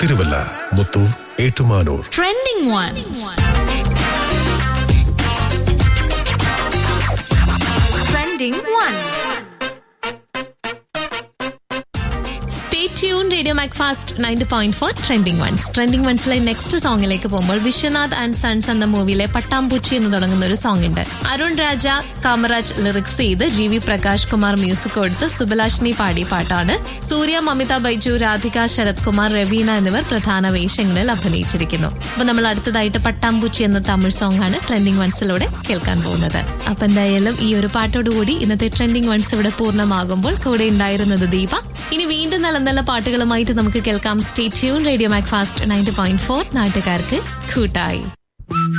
Thiruvalla Muthoor Ettumanoor trending one trending one stay tune radio Macfast ninety point four trending ones trending വൺസിലെ next സോങ്ങിലേക്ക് പോകുമ്പോൾ Vishwanath and sons എന്ന മൂവിയിലെ പട്ടാമ്പൂച്ചി എന്ന് തുടങ്ങുന്ന ഒരു സോങ് ഉണ്ട് അരുൺ രാജ കാമറാജ് ലിറിക്സ് ചെയ്ത് G V Prakash Kumar music കൊടുത്ത് സുബലാഷിനി പാടിയ പാട്ടാണ് സൂര്യ മമിത ബൈജു രാധിക ശരത് കുമാർ രവീന എന്നിവർ പ്രധാന വേഷങ്ങളിൽ അഭിനയിച്ചിരിക്കുന്നു അപ്പൊ നമ്മൾ അടുത്തതായിട്ട് പട്ടാമ്പൂച്ചി എന്ന തമിഴ് സോങ് ആണ് ട്രെൻഡിങ് വൺസിലൂടെ കേൾക്കാൻ പോകുന്നത് അപ്പൊ എന്തായാലും ഈ ഒരു പാട്ടോടുകൂടി ഇന്നത്തെ ട്രെൻഡിങ് വൺസ് ഇവിടെ പൂർണ്ണമാകുമ്പോൾ കൂടെ ഉണ്ടായിരുന്നത് ദീപ ഇനി വീണ്ടും നല്ല നല്ല പാട്ടുകളുമായിട്ട് നമുക്ക് കേൾക്കാം stay tune radio Macfast ninety point four നാട്ടുകാർക്ക് കൂട്ടായി